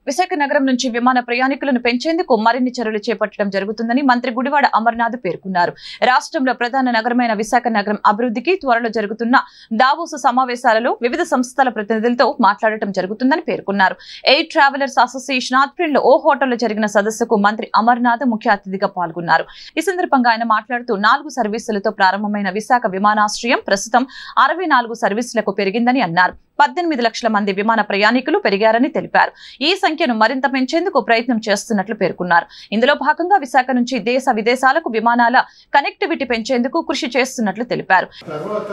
విశాఖ నగరం నుంచి విమాన ప్రయాణికులను పెంచేందుకు మరిన్ని చర్యలు చేపట్టడం జరుగుతుందని మంత్రి గుడివాడ అమర్నాథ్ పేర్కొన్నారు రాష్ట్రంలో ప్రధాన నగరమైన విశాఖ నగరం అభివృద్ధికి త్వరలో జరుగుతున్న దావోసు సమావేశాలలో వివిధ సంస్థల ప్రతినిధులతో మాట్లాడటం జరుగుతుందని పేర్కొన్నారు ఎయిర్ ట్రావెలర్స్ అసోసియేషన్ ఆధ్వర్యంలో ఓ హోటల్లో జరిగిన సదస్సుకు మంత్రి అమర్నాథ్ ముఖ్య అతిథిగా పాల్గొన్నారు ఈ సందర్భంగా ఆయన మాట్లాడుతూ నాలుగు సర్వీసులతో ప్రారంభమైన విశాఖ విమానాశ్రయం ప్రస్తుతం అరవై నాలుగు సర్వీసులకు పెరిగిందని అన్నారు పద్దెనిమిది లక్షల మంది విమాన ప్రయాణికులు పెరిగారని తెలిపారు ఈ సంఖ్యను మరింత పెంచేందుకు ప్రయత్నం చేస్తున్నట్లు పేర్కొన్నారు ఇందులో భాగంగా విశాఖ నుంచి దేశ విదేశాలకు విమానాల కనెక్టివిటీ పెంచేందుకు కృషి చేస్తున్నట్లు తెలిపారు తర్వాత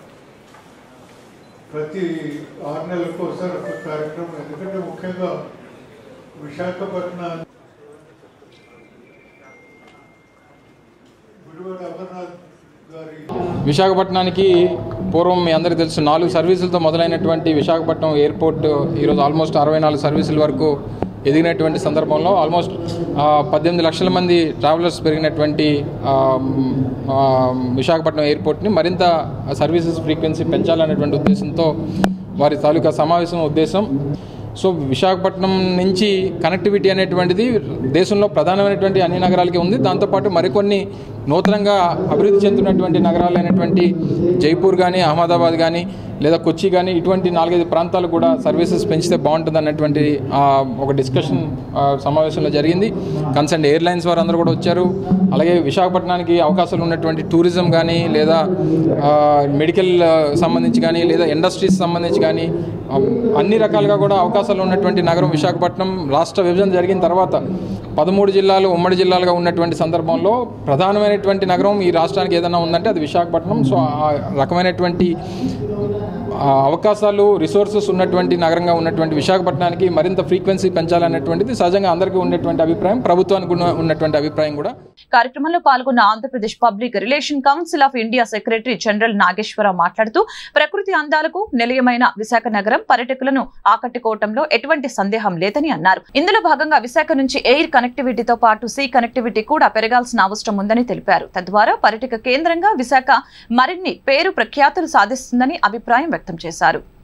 ప్రతి ఆరు నెలలకు ఒకసారి ఒక కార్యక్రమం ఎందుకంటే ముఖ్యంగా విశాఖపట్నం గుడివాడ అమర్నాథ్ గారి విశాఖపట్నానికి పూర్వం మీ అందరికీ తెలుసు నాలుగు సర్వీసులతో మొదలైనటువంటి విశాఖపట్నం ఎయిర్పోర్ట్ ఈరోజు ఆల్మోస్ట్ అరవై నాలుగు సర్వీసుల వరకు ఎదిగినటువంటి సందర్భంలో ఆల్మోస్ట్ ఆ, పద్దెనిమిది లక్షల మంది ట్రావెలర్స్ పెరిగినటువంటి ఆ, మ్, ఆ, విశాఖపట్నం ఎయిర్పోర్ట్ని మరింత సర్వీసెస్ ఫ్రీక్వెన్సీ పెంచాలనేటువంటి ఉద్దేశంతో వారి తాలూకా సమావేశం ఉద్దేశం సో విశాఖపట్నం నుంచి కనెక్టివిటీ అనేటువంటిది దేశంలో ప్రధానమైనటువంటి అన్ని నగరాలకి ఉంది దాంతోపాటు మరికొన్ని నూతనంగా అభివృద్ధి చెందుతున్నటువంటి నగరాలైనటువంటి జైపూర్ కానీ అహ్మదాబాద్ కానీ లేదా కొచ్చి కానీ ఇటువంటి నాలుగైదు ప్రాంతాలు కూడా సర్వీసెస్ పెంచితే బాగుంటుంది అన్నటువంటి ఆ, ఒక డిస్కషన్ ఆ, సమావేశంలో జరిగింది కన్సర్న్ ఎయిర్లైన్స్ వారు అందరూ కూడా వచ్చారు అలాగే విశాఖపట్నానికి అవకాశాలు ఉన్నటువంటి టూరిజం కానీ లేదా ఆ, మెడికల్ ఆ, సంబంధించి కానీ లేదా ఇండస్ట్రీస్ సంబంధించి కానీ ఆ, అన్ని రకాలుగా కూడా అవకాశాలు ఉన్నటువంటి నగరం విశాఖపట్నం రాష్ట్ర విభజన జరిగిన తర్వాత పదమూడు జిల్లాలు ఉమ్మడి జిల్లాలుగా ఉన్నటువంటి సందర్భంలో ప్రధానమైనటువంటి నగరం ఈ రాష్ట్రానికి ఏదైనా ఉందంటే అది విశాఖపట్నం సో ఆ రకమైనటువంటి ఆ, అవకాశాలు రిసోర్సెస్ ఉన్నటువంటి నగరంగా ఉన్నటువంటి విశాఖపట్నానికి మరింత ఫ్రీక్వెన్సీ పెంచాలనేటువంటిది సహజంగా అందరికీ ఉన్నటువంటి అభిప్రాయం ప్రభుత్వానికి ఉన్న- ఉన్నటువంటి అభిప్రాయం కూడా కార్యక్రమంలో పాల్గొన్న Andhra Pradesh public relation council of India secretary general Nageswara Rao మాట్లాడుతూ ప్రకృతి అందాలకు నిలయమైన విశాఖ నగరం పర్యటకులను ఆకట్టుకోవటంలో ఎటువంటి సందేహం లేదని అన్నారు ఇందులో భాగంగా విశాఖ నుంచి ఎయిర్ కనెక్టివిటీతో పాటు సీ కనెక్టివిటీ కూడా పెరగాల్సిన అవసరం ఉందని తెలిపారు తద్వారా పర్యటక కేంద్రంగా విశాఖ మరిన్ని పేరు ప్రఖ్యాతులు సాధిస్తుందని అభిప్రాయం వ్యక్తం చేశారు